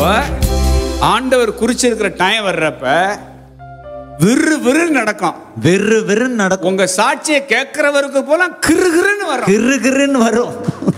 ஆண்டவர் குறிச்சிருக்கிற டைம் வர்றப்ப விறு விறு நடக்கும் விறு விறுன்னு நடக்கும் உங்க சாட்சியை கேட்கிறவருக்கு போல கிறு கிறுன்னு வரும் கிறு கிறுன்னு வரும்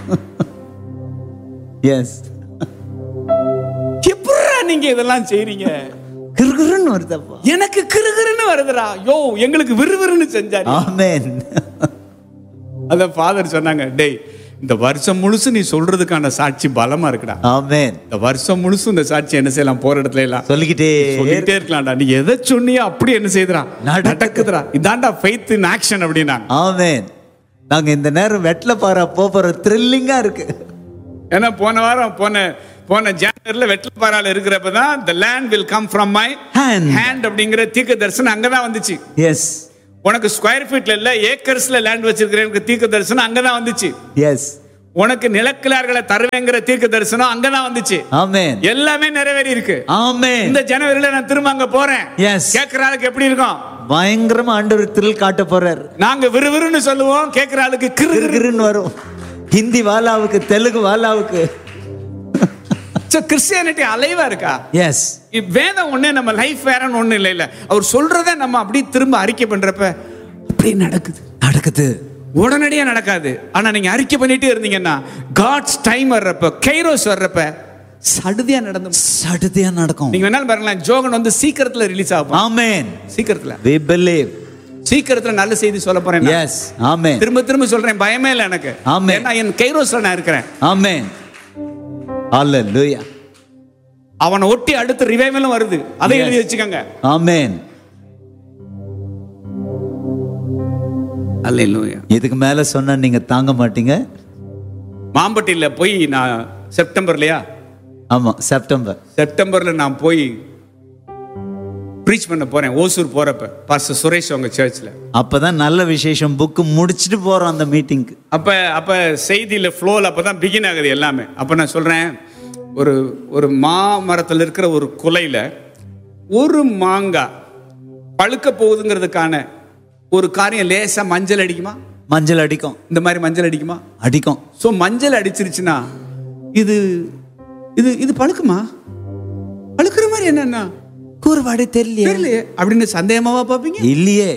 எஸ் எப்படிடா நீங்க இதெல்லாம் செய்றீங்க கிறு கிறுன்னு வருதப்பா எனக்கு கிறு கிறுன்னு வருதுடா யோ எங்களுக்கு விறுவிறுன்னு செஞ்சாரு ஆமென் அத ஃபாதர் சொன்னாங்க டேய் இந்த வருஷம் முழுசு நீ சொல்றதுக்கான சாட்சி பலமா இருக்குடா ஆமென் இந்த வருஷம் முழுசும் இந்த சாட்சி என்ன செய்யலாம் போற இடத்துல எல்லாம் சொல்லிக்கிட்டே சொல்லிட்டே இருக்கலாம்டா நீ எதை சொன்னியோ அப்படி என்ன செய்யுதுடா நடக்குது. நடக்குதுடா இதான்டா ஃபெய்த் இன் ஆக்ஷன் அப்படின்னாங்க ஆமென் நாங்க இந்த நேரம் வெட்ல பாரா போறோம் த்ரில்லிங்கா இருக்கு ஏன்னா போன வாரம் போன போன ஜானவரில வெட்டப்பாறால இருக்கிறப்ப தான் the land will come from my Hand. Hand அப்படிங்கிற தீர்க்க தரிசனம் அங்கதான் வந்துச்சு எஸ் உனக்கு ஸ்கொயர் ஃபீட்ல இல்ல ஏக்கர்ஸ்ல லேண்ட் வச்சிருக்கிறேன் தீர்க்க தரிசனம் அங்கதான் வந்துச்சு எஸ் உனக்கு நிலக்கிழார்களை தருவேங்கிற தீர்க்க தரிசனம் அங்கதான் வந்துச்சு ஆமென் எல்லாமே நிறைவேறி இருக்கு ஆமென் இந்த ஜனவரியில நான் திரும்ப அங்க போறேன் Yes. கேட்கிற ஆளுக்கு எப்படி இருக்கும் பயங்கரமா ஆண்டவர் த்ரில் காட்ட போறார் நாங்க விறுவிறுன்னு சொல்லுவோம் கேட்கிற ஆளுக்கு கிறு கிறு கிறுன்னு வரும் ஹிந்தி வாலாவுக்கு தெலுங்கு வாலாவுக்கு கிறிஸ்டியானிட்டி அலைவா இருக்கா எஸ் இ- வேதம் ஒண்ணு நம்ம லைஃப் வேறன்னு ஒண்ணு இல்லை இல்ல அவர் சொல்றத நம்ம அப்படியே திரும்ப அறிக்கை பண்றப்ப அப்படியே நடக்குது நடக்குது உடனடியா நடக்காது ஆனா நீங்க அறிக்கை பண்ணிட்டே இருந்தீங்கன்னா காட்ஸ் டைம் வர்றப்ப கைரோஸ் வர்றப்ப சடுதியா நடந்து சடுதியா நடக்கும் நீங்க வேணாலும் பாருங்களேன் ஜோகன் வந்து சீக்கிரத்துல ரிலீஸ் ஆகும் ஆமென் சீக்கிரத்துல we believe சீக்கிரத்துல நல்ல செய்தி சொல்ல போறேன் நான். எஸ் ஆமென் திரும்ப திரும்ப சொல்றேன் பயமே இல்லை எனக்கு ஆமென். ஏன்னா என் கைரோஸ்ல நான் இருக்கிறேன் ஆமென் ஹalleluya அவனை ஒட்டி அடுத்த ரிவைவலும் வருது அதை Yes. எழுதி வச்சுக்கோங்க ஆமென் அல்லேலூயா இதுக்கு மேல சொன்னா நீங்க தாங்க மாட்டீங்க மாம்பட்டியில போய் நான் செப்டம்பர்லயா ஆமா செப்டம்பர் செப்டம்பர்ல நான் போய் ப்ரீச் பண்ண போறேன் ஓசூர் போறப்ப பாஸ்டர் சுரேஷ் அவங்க சர்ச்சில் அப்பதான் நல்ல விசேஷம் புக்கு முடிச்சிட்டு போறோம் அந்த மீட்டிங்க்கு அப்ப அப்ப செய்தியில ஃப்ளோவில் அப்பதான் பிகின் ஆகுது எல்லாமே அப்ப நான் சொல்றேன் ஒரு ஒரு மாமரத்தில் இருக்கிற ஒரு குலையில ஒரு மாங்காய் பழுக்க போகுதுங்கிறதுக்கான ஒரு காரியம் லேசா மஞ்சள் அடிக்குமா மஞ்சள் அடிக்கும் இந்த மாதிரி மஞ்சள் அடிக்குமா அடிக்கும் ஸோ மஞ்சள் அடிச்சிருச்சுன்னா இது இது இது பழுக்குமா பழுக்கிற மாதிரி என்னன்னா கூறுபாடு தெரியல தெரியலையே அப்படின்னு சந்தேகமாவா பார்ப்பீங்க இல்லையே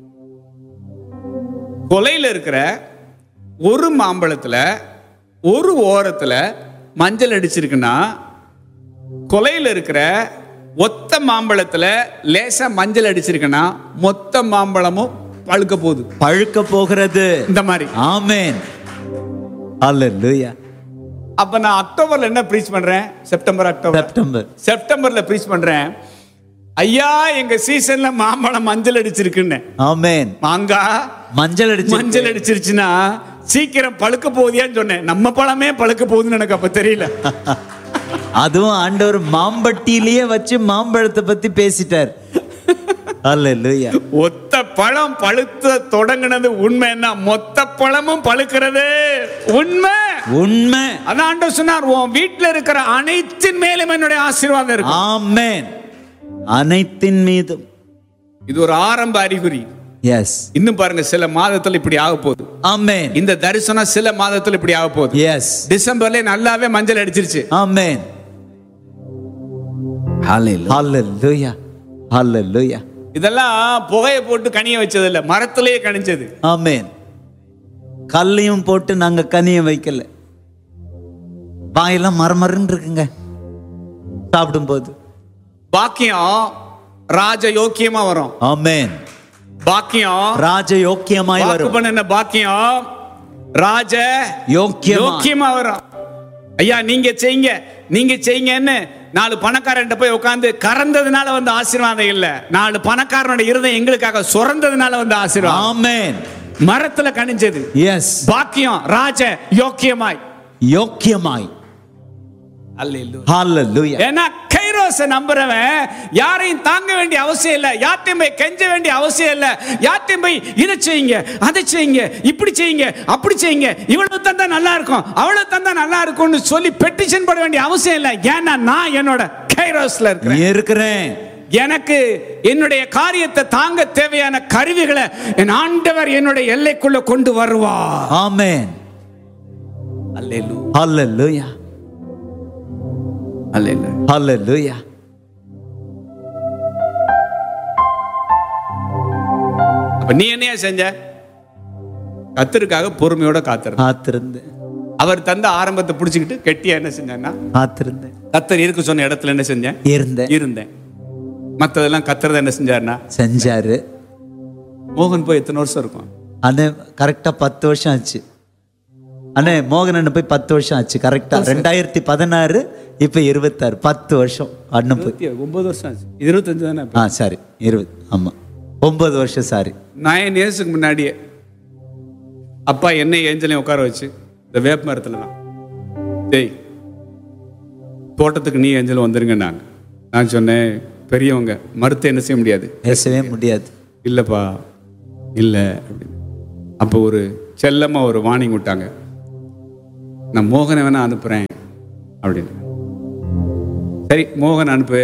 கொலையில இருக்கிற ஒரு மாம்பழத்துல ஒரு ஓரத்துல மஞ்சள் அடிச்சிருக்குன்னா கொலையில இருக்கிற ஒத்த மாம்பழத்துல லேசா மஞ்சள் அடிச்சிருக்குன்னா மொத்த மாம்பழமும் பழுக்க போகுது பழுக்க போகிறது இந்த மாதிரி ஆமென் ஹalleluya அப்ப நான் அக்டோபர்ல என்ன ப்ரீச் பண்றேன் செப்டம்பர் அக்டோபர் செப்டம்பர் செப்டம்பர்ல ப்ரீச் பண்றேன் ஐயா எங்க சீசன்ல மாம்பழம் மஞ்சள் அடிச்சிருக்குன்னு ஆமென் மாங்காய் மஞ்சள் அடிச்சு மஞ்சள் அடிச்சிருச்சுன்னா சீக்கிரம் பழுக்க போகுதியான்னு சொன்னேன் நம்ம பழமே பழுக்க போகுதுன்னு எனக்கு அப்ப தெரியல அதுவும் ஆண்டவர் மாம்பட்டியிலேயே வச்சு மாம்பழத்தை பத்தி பேசிட்டார் ஹalleluya ஒத்த பழம் பழுத்த தொடங்கினது உண்மைன்னா மொத்த பழமும் பழுக்கிறது உண்மை உண்மை அதான் ஆண்டவர் சொன்னார் உன் வீட்டுல இருக்கிற அனைத்தின் மேலும் என்னுடைய ஆசீர்வாதம் இருக்கு ஆமென் அனைத்தின் மீதும் இது ஒரு ஆரம்ப அறிகுறி எஸ் இன்னும் பாருங்க சில மாதத்துல இப்படி ஆக போகுது ஆமென் இந்த தரிசனம் சில மாதத்துல இப்படி ஆக போகுது எஸ் டிசம்பர்ல நல்லாவே மஞ்சள் அடிச்சிருச்சு ஆமென் ஹalleluya ஹalleluya இதெல்லாம் புகையை போட்டு கனிய வச்சது இல்ல மரத்திலேயே கனிஞ்சது ஆமென் கல்லையும் போட்டு நாங்க கனிய வைக்கல வாயெல்லாம் மரமரன்னு இருக்குங்க சாப்பிடும்போது பாக்கியம் ராஜ யோக்கியமா வரும் ஆமென் பாக்கியம் ராஜ யோக்கியமாய் வாக்கு வரும் பண்ணின பாக்கியம் ராஜ யோக்கியமா யோக்கியமா வரும் ஐயா நீங்க செய்யுங்க நீங்க செய்யுங்கன்னு நாலு பணக்காரன்ட்ட போய் உட்கார்ந்து கறந்ததுனால வந்த ஆசீர்வாதம் இல்ல நாலு பணக்காரனோட இருதயம் எங்களுக்காக சுரந்ததுனால வந்த ஆசீர்வாதம் ஆமென் மரத்துல கனிஞ்சது எஸ் பாக்கியம் ராஜ யோக்கியமாய் யோக்கியமாய் அல்லேலூயா ஹalleluya ஏன்னா கைரோஸ நம்புறவன் யாரையும் தாங்க வேண்டிய அவசியம் இல்ல யார்ட்டையும் போய் கெஞ்ச வேண்டிய அவசியம் இல்ல யார்ட்டையும் போய் இதை செய்யுங்க அதை செய்யுங்க இப்படி செய்யுங்க அப்படி செய்யுங்க இவ்வளவு தந்தா நல்லா இருக்கும் அவ்வளவு தந்தா நல்லா இருக்கும்னு சொல்லி பெட்டிஷன் போட வேண்டிய அவசியம் இல்ல ஏன்னா நான் என்னோட கைரோஸ்ல இருக்கிறேன் இருக்கிறேன் எனக்கு என்னுடைய காரியத்தை தாங்க தேவையான கருவிகளை என் ஆண்டவர் என்னுடைய எல்லைக்குள்ள கொண்டு வருவார் ஆமென் அல்லேலூயா ஹalleluya அல்ல இல்ல ஹalleluya அப்ப நீ என்னையா செஞ்ச கத்தருக்காக பொறுமையோட காத்திருந்த காத்திருந்தேன் அவர் தந்த ஆரம்பத்தை பிடிச்சிக்கிட்டு கெட்டியா என்ன செஞ்சேன்னா காத்திருந்தேன் கத்தர் இருக்க சொன்ன இடத்துல என்ன செஞ்சேன் இருந்தேன் இருந்தேன் மத்ததெல்லாம் கத்துறத என்ன செஞ்சாருன்னா செஞ்சாரு மோகன் போய் எத்தனை வருஷம் இருக்கும் அண்ணே கரெக்டா பத்து வருஷம் ஆச்சு அண்ணே மோகன் அண்ணன் போய் பத்து வருஷம் ஆச்சு கரெக்டா ரெண்டாயிரத்தி பதினாறு இப்ப இருபத்தாறு பத்து வருஷம் அண்ணன் போய் இருபத்தி ஒன்பது வருஷம் ஆச்சு இருபத்தஞ்சு தானே ஆ சாரி இருபது ஆமா ஒன்பது வருஷம் சாரி நயன் இயர்ஸுக்கு முன்னாடியே அப்பா என்னை ஏஞ்சலையும் உட்கார வச்சு இந்த வேப்ப மரத்துல தான் டேய் தோட்டத்துக்கு நீ ஏஞ்சலும் வந்துருங்க நாங்க நான் சொன்னேன் பெரியவங்க மறுத்து என்ன செய்ய முடியாது பேசவே முடியாது இல்லைப்பா இல்லை அப்படின்னு அப்போ ஒரு செல்லமாக ஒரு வார்னிங் விட்டாங்க நான் மோகனை வேணா அனுப்புகிறேன் அப்படின்னு சரி மோகன் அனுப்பு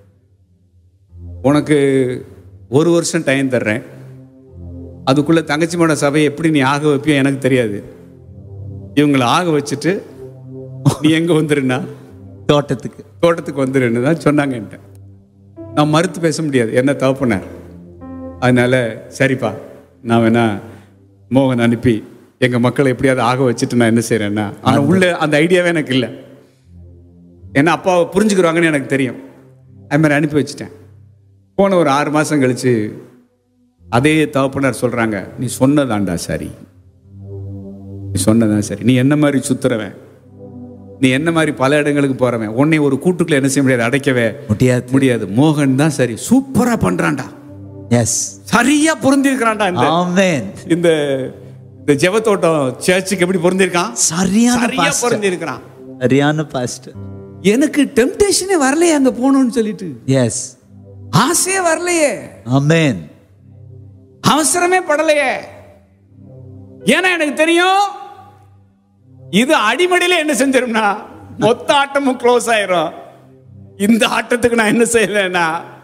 உனக்கு ஒரு வருஷம் டைம் தர்றேன் அதுக்குள்ளே தங்கச்சிமோட சபையை எப்படி நீ ஆக வைப்பியோ எனக்கு தெரியாது இவங்களை ஆக வச்சுட்டு நீ எங்கே வந்துருன்னா தோட்டத்துக்கு தோட்டத்துக்கு வந்துருன்னு தான் சொன்னாங்க என்கிட்ட நான் மறுத்து பேச முடியாது என்ன தவப்புனார் அதனால சரிப்பா நான் வேணா மோகன் அனுப்பி எங்கள் மக்களை எப்படியாவது ஆக வச்சுட்டு நான் என்ன செய்கிறேன்னா ஆனால் உள்ள அந்த ஐடியாவே எனக்கு இல்லை ஏன்னா அப்பாவை புரிஞ்சுக்கிறாங்கன்னு எனக்கு தெரியும் அது மாதிரி அனுப்பி வச்சுட்டேன் போன ஒரு ஆறு மாதம் கழிச்சு அதே தகப்பனார் சொல்கிறாங்க நீ சொன்னதாண்டா சரி நீ சொன்னதான் சரி நீ என்ன மாதிரி சுத்துறவன் நீ என்ன மாதிரி பல இடங்களுக்கு போறவன் உன்னை ஒரு கூட்டுக்குள்ள என்ன செய்ய முடியாது அடைக்கவே முடியாது முடியாது மோகன் தான் சரி சூப்பரா பண்றான்டா எஸ் சரியா பொருந்திருக்கிறான்டா இந்த ஆமென் இந்த இந்த ஜெபத்தோட்டம் சர்ச்சுக்கு எப்படி பொருந்திருக்கான் சரியான சரியா பாஸ்டர் பொருந்திருக்கிறான் சரியான பாஸ்டர் எனக்கு டெம்டேஷனே வரலையே அங்க போகணும்னு சொல்லிட்டு எஸ் ஆசையே வரலையே ஆமென் அவசரமே படலையே ஏன்னா எனக்கு தெரியும் இது அடிமடியில என்ன செஞ்சிரும்னா மொத்த ஆட்டமும் க்ளோஸ் ஆயிரும் இந்த ஆட்டத்துக்கு நான் என்ன செய்யலைன்னா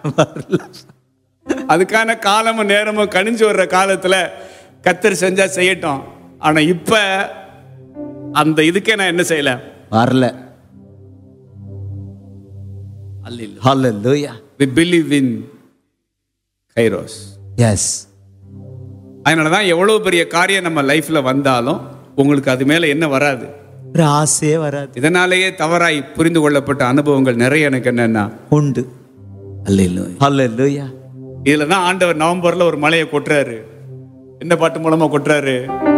அதுக்கான காலமும் நேரமும் கணிஞ்சு வர்ற காலத்துல கத்தர் செஞ்சா செய்யட்டும் ஆனா இப்ப அந்த இதுக்கே நான் என்ன செய்யல வரல அல்ல ஹalleluya we believe in Kairos yes அதனால தான் எவ்வளோ பெரிய காரியம் நம்ம லைஃப்ல வந்தாலும் உங்களுக்கு அது மேல என்ன வராது ஒரு ஆசையே வராது இதனாலேயே தவறாய் புரிந்து கொள்ளப்பட்ட அனுபவங்கள் நிறைய எனக்கு என்னன்னா உண்டு ஹalleluya இதுல தான் ஆண்டவர் நவம்பர்ல ஒரு மலையை கொட்டுறாரு என்ன பாட்டு மூலமா கொட்டுறாரு